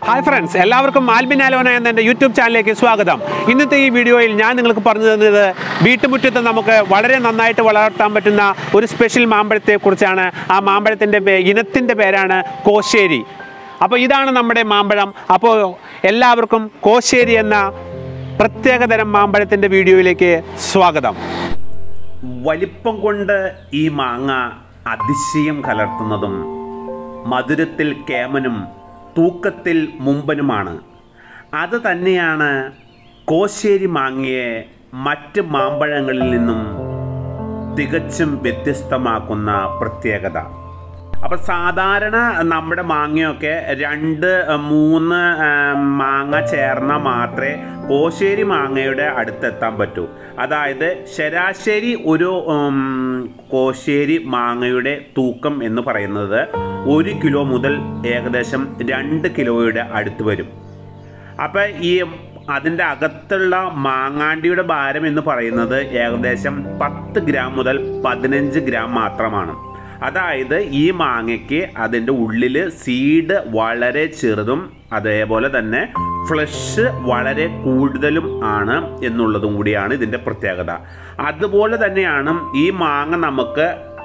hi friends എല്ലാവർക്കും ആൽബിൻ ആലോന എന്ന എൻ്റെ യൂട്യൂബ് ചാനലിലേക്ക് സ്വാഗതം ഇന്നത്തെ ഈ വീഡിയോയിൽ ഞാൻ നിങ്ങൾക്ക് പറഞ്ഞു തന്നത് വീട്ടുമുറ്റത്ത് നമുക്ക് വളരെ നന്നായിട്ട് വളർത്താൻ പറ്റുന്ന ഒരു സ്പെഷ്യൽ മാമ്പഴത്തെക്കുറിച്ചാണ് ആ മാമ്പഴത്തിൻ്റെ പേ ഇനത്തിൻ്റെ പേരാണ് കോശേരി അപ്പോൾ ഇതാണ് നമ്മുടെ മാമ്പഴം അപ്പോൾ എല്ലാവർക്കും കോശേരി എന്ന പ്രത്യേകതരം മാമ്പഴത്തിൻ്റെ വീഡിയോയിലേക്ക് സ്വാഗതം വലിപ്പം കൊണ്ട് ഈ മാങ്ങ അതിശയം കലർത്തുന്നതും മധുരത്തിൽ കേമനും തൂക്കത്തിൽ മുമ്പനുമാണ് അത് തന്നെയാണ് കോശേരി മാങ്ങയെ മറ്റ് മാമ്പഴങ്ങളിൽ നിന്നും തികച്ചും വ്യത്യസ്തമാക്കുന്ന പ്രത്യേകത അപ്പോൾ സാധാരണ നമ്മുടെ മാങ്ങയൊക്കെ രണ്ട് മൂന്ന് ആ, മാങ്ങ ചേർന്നാൽ മാത്രമേ കോശേരി മാങ്ങയുടെ അടുത്തെത്താൻ പറ്റൂ അതായത് ശരാശരി ഒരു ഉം, കോശേരി മാങ്ങയുടെ തൂക്കം എന്ന് പറയുന്നത് ഒരു കിലോ മുതൽ ഏകദേശം രണ്ട് കിലോയുടെ അടുത്ത് വരും അപ്പം ഈ അതിൻ്റെ അകത്തുള്ള മാങ്ങാണ്ടിയുടെ ഭാരം എന്ന് പറയുന്നത് ഏകദേശം പത്ത് ഗ്രാം മുതൽ പതിനഞ്ച് ഗ്രാം മാത്രമാണ് അതായത് ഈ മാങ്ങയ്ക്ക് അതിൻ്റെ ഉള്ളിൽ സീഡ് വളരെ ചെറുതും അതേപോലെ തന്നെ ഫ്ലഷ് വളരെ കൂടുതലും ആണ് എന്നുള്ളതും കൂടിയാണ് ഇതിൻ്റെ പ്രത്യേകത അതുപോലെ തന്നെയാണ് ഈ മാങ്ങ നമുക്ക്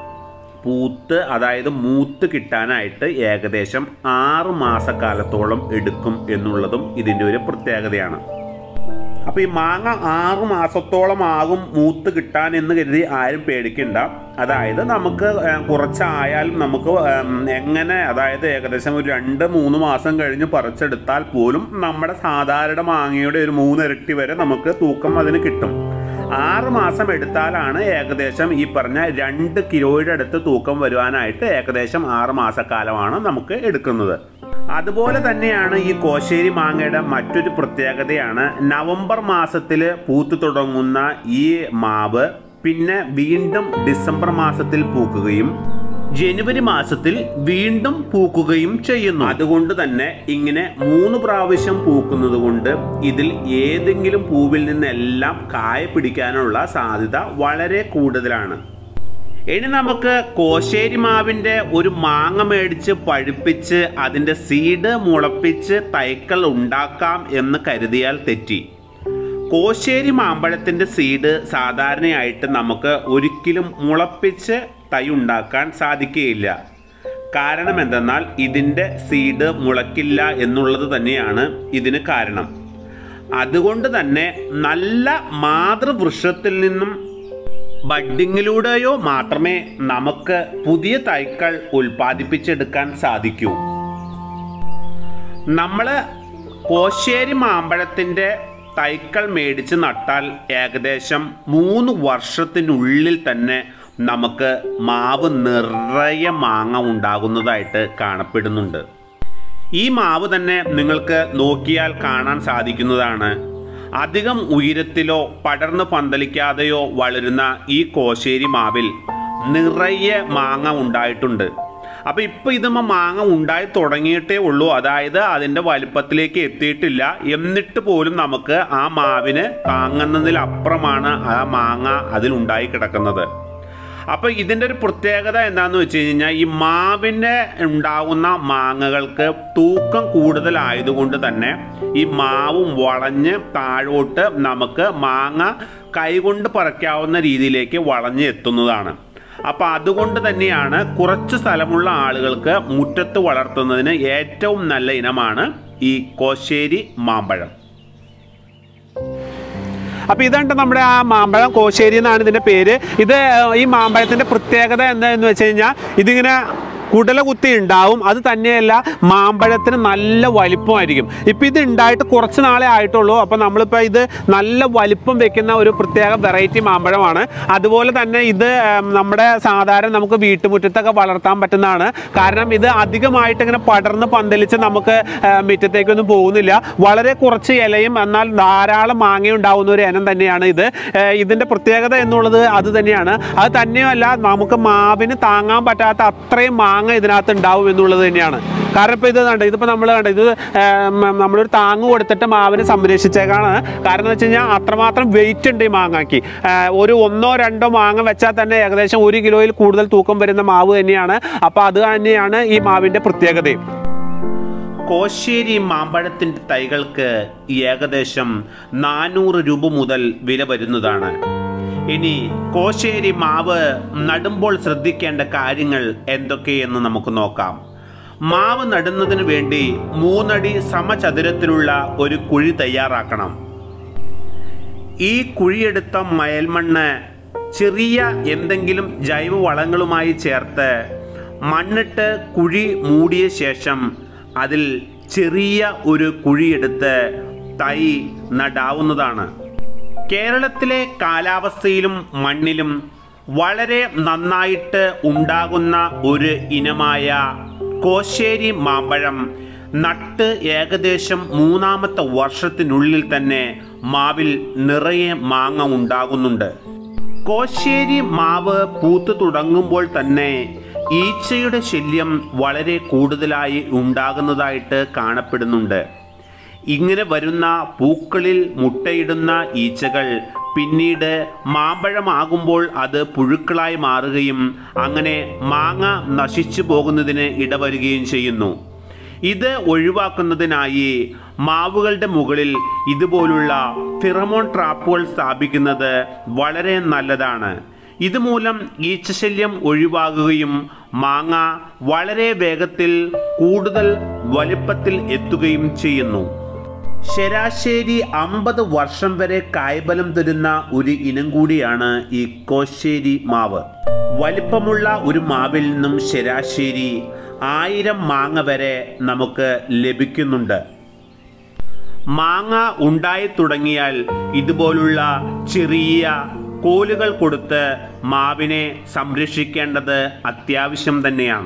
പൂത്ത് അതായത് മൂത്ത് കിട്ടാനായിട്ട് ഏകദേശം ആറ് മാസക്കാലത്തോളം എടുക്കും എന്നുള്ളതും ഇതിൻ്റെ ഒരു പ്രത്യേകതയാണ് അപ്പോൾ ഈ മാങ്ങ ആറ് മാസത്തോളം ആകും മൂത്ത് കിട്ടാൻ എന്ന് കരുതി ആരും പേടിക്കണ്ട അതായത് നമുക്ക് ഏർ, കുറച്ചായാലും നമുക്ക് ഏം, എങ്ങനെ അതായത് ഏകദേശം ഒരു രണ്ട് മൂന്ന് മാസം കഴിഞ്ഞ് പറിച്ചെടുത്താൽ പോലും നമ്മുടെ സാധാരണ മാങ്ങയുടെ ഒരു മൂന്നിരട്ടി വരെ നമുക്ക് തൂക്കം അതിന് കിട്ടും ആറ് മാസം എടുത്താലാണ് ഏകദേശം ഈ പറഞ്ഞ രണ്ട് കിലോയുടെ അടുത്ത് തൂക്കം വരുവാനായിട്ട് ഏകദേശം ആറ് മാസക്കാലമാണ് നമുക്ക് എടുക്കുന്നത് അതുപോലെ തന്നെയാണ് ഈ കോശേരി മാങ്ങയുടെ മറ്റൊരു പ്രത്യേകതയാണ് നവംബർ മാസത്തിൽ പൂത്തു തുടങ്ങുന്ന ഈ മാവ് പിന്നെ വീണ്ടും ഡിസംബർ മാസത്തിൽ പൂക്കുകയും ജനുവരി മാസത്തിൽ വീണ്ടും പൂക്കുകയും ചെയ്യുന്നു അതുകൊണ്ട് തന്നെ ഇങ്ങനെ മൂന്ന് പ്രാവശ്യം പൂക്കുന്നത് കൊണ്ട് ഇതിൽ ഏതെങ്കിലും പൂവിൽ നിന്നെല്ലാം കായ പിടിക്കാനുള്ള സാധ്യത വളരെ കൂടുതലാണ് ഇനി നമുക്ക് കോശേരി മാവിൻ്റെ ഒരു മാങ്ങ മേടിച്ച് പഴുപ്പിച്ച് അതിൻ്റെ സീഡ് മുളപ്പിച്ച് തൈക്കൾ ഉണ്ടാക്കാം എന്ന് കരുതിയാൽ തെറ്റി കോശേരി മാമ്പഴത്തിൻ്റെ സീഡ് സാധാരണയായിട്ട് നമുക്ക് ഒരിക്കലും മുളപ്പിച്ച് തൈ ഉണ്ടാക്കാൻ സാധിക്കുകയില്ല കാരണം എന്തെന്നാൽ ഇതിൻ്റെ സീഡ് മുളക്കില്ല എന്നുള്ളത് തന്നെയാണ് ഇതിന് കാരണം അതുകൊണ്ട് തന്നെ നല്ല മാതൃവൃക്ഷത്തിൽ നിന്നും ബഡ്ഡിങ്ങിലൂടെയോ മാത്രമേ നമുക്ക് പുതിയ തൈക്കൾ ഉൽപ്പാദിപ്പിച്ചെടുക്കാൻ സാധിക്കൂ നമ്മൾ കോശേരി മാമ്പഴത്തിൻ്റെ തൈക്കൾ മേടിച്ച് നട്ടാൽ ഏകദേശം മൂന്ന് വർഷത്തിനുള്ളിൽ തന്നെ നമുക്ക് മാവ് നിറയെ മാങ്ങ ഉണ്ടാകുന്നതായിട്ട് കാണപ്പെടുന്നുണ്ട് ഈ മാവ് തന്നെ നിങ്ങൾക്ക് നോക്കിയാൽ കാണാൻ സാധിക്കുന്നതാണ് അധികം ഉയരത്തിലോ പടർന്ന് പന്തലിക്കാതെയോ വളരുന്ന ഈ കോശേരി മാവിൽ നിറയെ മാങ്ങ ഉണ്ടായിട്ടുണ്ട് അപ്പോൾ ഇപ്പോൾ ഇതുമ്മ മാങ്ങ ഉണ്ടായി തുടങ്ങിയിട്ടേ ഉള്ളൂ അതായത് അതിൻ്റെ വലിപ്പത്തിലേക്ക് എത്തിയിട്ടില്ല എന്നിട്ട് പോലും നമുക്ക് ആ മാവിന് താങ്ങുന്നതിലപ്പുറമാണ് ആ മാങ്ങ അതിലുണ്ടായി കിടക്കുന്നത് അപ്പോൾ ഇതിൻ്റെ ഒരു പ്രത്യേകത എന്താണെന്ന് വെച്ച് കഴിഞ്ഞാൽ ഈ മാവിൻ്റെ ഉണ്ടാകുന്ന മാങ്ങകൾക്ക് തൂക്കം കൂടുതലായതുകൊണ്ട് തന്നെ ഈ മാവും വളഞ്ഞ് താഴോട്ട് നമുക്ക് മാങ്ങ കൈകൊണ്ട് പറിക്കാവുന്ന രീതിയിലേക്ക് വളഞ്ഞ് എത്തുന്നതാണ് അപ്പോൾ അതുകൊണ്ട് തന്നെയാണ് കുറച്ച് സ്ഥലമുള്ള ആളുകൾക്ക് മുറ്റത്ത് വളർത്തുന്നതിന് ഏറ്റവും നല്ല ഇനമാണ് ഈ കോശേരി മാമ്പഴം അപ്പോൾ ഇതാണ് നമ്മുടെ ആ മാമ്പഴം കോശേരി എന്നാണ് ഇതിൻ്റെ പേര് ഇത് ഏഹ്, ഈ മാമ്പഴത്തിൻ്റെ പ്രത്യേകത എന്താണെന്ന് വെച്ച് കഴിഞ്ഞാൽ ഇതിങ്ങനെ കുടല കുത്തി ഉണ്ടാവും അത് തന്നെയല്ല മാമ്പഴത്തിന് നല്ല വലിപ്പമായിരിക്കും ഇപ്പം ഇത് ഉണ്ടായിട്ട് കുറച്ച് നാളെ ആയിട്ടുള്ളൂ അപ്പോൾ നമ്മളിപ്പോൾ ഇത് നല്ല വലിപ്പം വെക്കുന്ന ഒരു പ്രത്യേക വെറൈറ്റി മാമ്പഴമാണ് അതുപോലെ തന്നെ ഇത് ഏം, നമ്മുടെ സാധാരണ നമുക്ക് വീട്ടുമുറ്റത്തൊക്കെ വളർത്താൻ പറ്റുന്നതാണ് കാരണം ഇത് അധികമായിട്ട് ഇങ്ങനെ പടർന്ന് പന്തലിച്ച് നമുക്ക് ഏ, മുറ്റത്തേക്കൊന്നും പോകുന്നില്ല വളരെ കുറച്ച് ഇലയും എന്നാൽ ധാരാളം മാങ്ങ ഉണ്ടാവുന്ന ഒരു ഇനം തന്നെയാണ് ഇത് ഏ, ഇതിൻ്റെ പ്രത്യേകത എന്നുള്ളത് അത് തന്നെയാണ് അത് തന്നെയല്ല നമുക്ക് മാവിന് താങ്ങാൻ പറ്റാത്ത അത്രയും മാങ്ങ ഇതിനകത്ത് ഉണ്ടാവും എന്നുള്ളത് തന്നെയാണ് കാരണം ഇപ്പോൾ ഇത് കണ്ട ഇതിപ്പോൾ നമ്മൾ കണ്ട ഇത് ഏ, മ- നമ്മളൊരു താങ്ങ് കൊടുത്തിട്ട് മാവിനെ സംരക്ഷിച്ചേക്കാണ് കാരണം എന്ന് വെച്ച് കഴിഞ്ഞാൽ അത്രമാത്രം വെയിറ്റ് ഉണ്ട് ഈ മാങ്ങയ്ക്ക് ഏ, ഒരു ഒന്നോ രണ്ടോ മാങ്ങ വെച്ചാൽ തന്നെ ഏകദേശം ഒരു കിലോയിൽ കൂടുതൽ തൂക്കം വരുന്ന മാവ് തന്നെയാണ് അപ്പോൾ അത് തന്നെയാണ് ഈ മാവിൻ്റെ പ്രത്യേകതയും കോശ്ശേരി മാമ്പഴത്തിൻ്റെ തൈകൾക്ക് ഏകദേശം നാനൂറ് രൂപ മുതൽ വില വരുന്നതാണ് ഇനി കോശ്ശേരി മാവ് നടുമ്പോൾ ശ്രദ്ധിക്കേണ്ട കാര്യങ്ങൾ എന്തൊക്കെയെന്ന് നമുക്ക് നോക്കാം മാവ് നടുന്നതിന് വേണ്ടി മൂന്നടി സമചതുരത്തിലുള്ള ഒരു കുഴി തയ്യാറാക്കണം ഈ കുഴിയെടുത്ത മയൽമണ്ണ് ചെറിയ എന്തെങ്കിലും ജൈവ വളങ്ങളുമായി ചേർത്ത് മണ്ണിട്ട് കുഴി മൂടിയ ശേഷം അതിൽ ചെറിയ ഒരു കുഴിയെടുത്ത് തൈ നടാവുന്നതാണ് കേരളത്തിലെ കാലാവസ്ഥയിലും മണ്ണിലും വളരെ നന്നായിട്ട് ഉണ്ടാകുന്ന ഒരു ഇനമായ കോശ്ശേരി മാമ്പഴം നട്ട് ഏകദേശം മൂന്നാമത്തെ വർഷത്തിനുള്ളിൽ തന്നെ മാവിൽ നിറയെ മാങ്ങ ഉണ്ടാകുന്നുണ്ട് കോശ്ശേരി മാവ് പൂത്തു തുടങ്ങുമ്പോൾ തന്നെ ഈച്ചയുടെ ശല്യം വളരെ കൂടുതലായി ഉണ്ടാകുന്നതായിട്ട് കാണപ്പെടുന്നുണ്ട് ഇങ്ങനെ വരുന്ന പൂക്കളിൽ മുട്ടയിടുന്ന ഈച്ചകൾ പിന്നീട് മാമ്പഴമാകുമ്പോൾ അത് പുഴുക്കളായി മാറുകയും അങ്ങനെ മാങ്ങ നശിച്ചു പോകുന്നതിന് ഇടവരുകയും ചെയ്യുന്നു ഇത് ഒഴിവാക്കുന്നതിനായി മാവുകളുടെ മുകളിൽ ഇതുപോലുള്ള ഫിറമോൺ ട്രാപ്പുകൾ സ്ഥാപിക്കുന്നത് വളരെ നല്ലതാണ് ഇതുമൂലം ഈച്ചശല്യം ഒഴിവാകുകയും മാങ്ങ വളരെ വേഗത്തിൽ കൂടുതൽ വലിപ്പത്തിൽ എത്തുകയും ചെയ്യുന്നു ശരാശരി അമ്പത് വർഷം വരെ കായ്ബലം തരുന്ന ഒരു ഇനം കൂടിയാണ് ഈ കോശ്ശേരി മാവ് വലിപ്പമുള്ള ഒരു മാവിൽ നിന്നും ശരാശരി ആയിരം മാങ്ങ വരെ നമുക്ക് ലഭിക്കുന്നുണ്ട് മാങ്ങ ഉണ്ടായി തുടങ്ങിയാൽ ഇതുപോലുള്ള ചെറിയ കോലുകൾ കൊടുത്ത് മാവിനെ സംരക്ഷിക്കേണ്ടത് അത്യാവശ്യം തന്നെയാണ്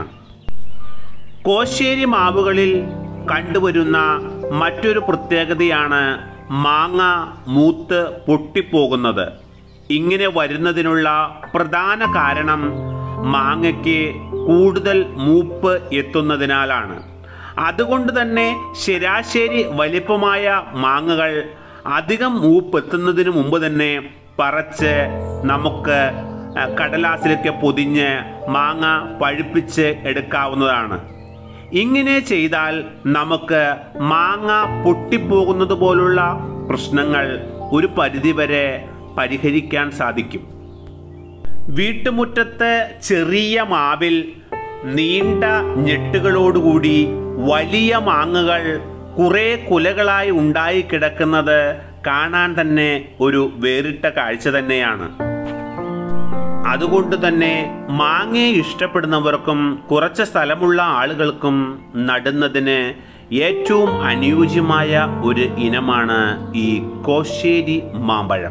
കോശ്ശേരി മാവുകളിൽ കണ്ടുവരുന്ന മറ്റൊരു പ്രത്യേകതയാണ് മാങ്ങ മൂത്ത് പൊട്ടിപ്പോകുന്നത് ഇങ്ങനെ വരുന്നതിനുള്ള പ്രധാന കാരണം മാങ്ങയ്ക്ക് കൂടുതൽ മൂപ്പ് എത്തുന്നതിനാലാണ് അതുകൊണ്ട് തന്നെ ശരാശരി വലിപ്പമായ മാങ്ങകൾ അധികം മൂപ്പെത്തുന്നതിന് മുമ്പ് തന്നെ പറിച്ച് നമുക്ക് ആ, കടലാസിലൊക്കെ പൊതിഞ്ഞ് മാങ്ങ പഴുപ്പിച്ച് എടുക്കാവുന്നതാണ് ഇങ്ങനെ ചെയ്താൽ നമുക്ക് മാങ്ങ പൊട്ടിപ്പോകുന്നത് പോലുള്ള പ്രശ്നങ്ങൾ ഒരു പരിധിവരെ പരിഹരിക്കാൻ സാധിക്കും വീട്ടുമുറ്റത്ത് ചെറിയ മാവിൽ നീണ്ട ഞെട്ടുകളോടുകൂടി വലിയ മാങ്ങകൾ കുറെ കുലകളായി ഉണ്ടായി കിടക്കുന്നത് കാണാൻ തന്നെ ഒരു വേറിട്ട കാഴ്ച തന്നെയാണ് അതുകൊണ്ട് തന്നെ മാങ്ങയെ ഇഷ്ടപ്പെടുന്നവർക്കും കുറച്ച് സ്ഥലമുള്ള ആളുകൾക്കും നടുന്നതിന് ഏറ്റവും അനുയോജ്യമായ ഒരു ഇനമാണ് ഈ കോശ്ശേരി മാമ്പഴം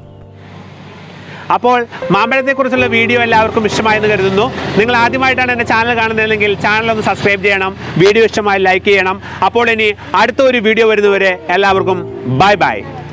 അപ്പോൾ മാമ്പഴത്തെക്കുറിച്ചുള്ള വീഡിയോ എല്ലാവർക്കും ഇഷ്ടമായെന്ന് കരുതുന്നു നിങ്ങൾ ആദ്യമായിട്ടാണ് എൻ്റെ ചാനൽ കാണുന്നതെങ്കിൽ ചാനൽ ഒന്ന് സബ്സ്ക്രൈബ് ചെയ്യണം വീഡിയോ ഇഷ്ടമായി ലൈക്ക് ചെയ്യണം അപ്പോൾ ഇനി അടുത്ത ഒരു വീഡിയോ വരുന്നവരെ എല്ലാവർക്കും ബൈ ബൈ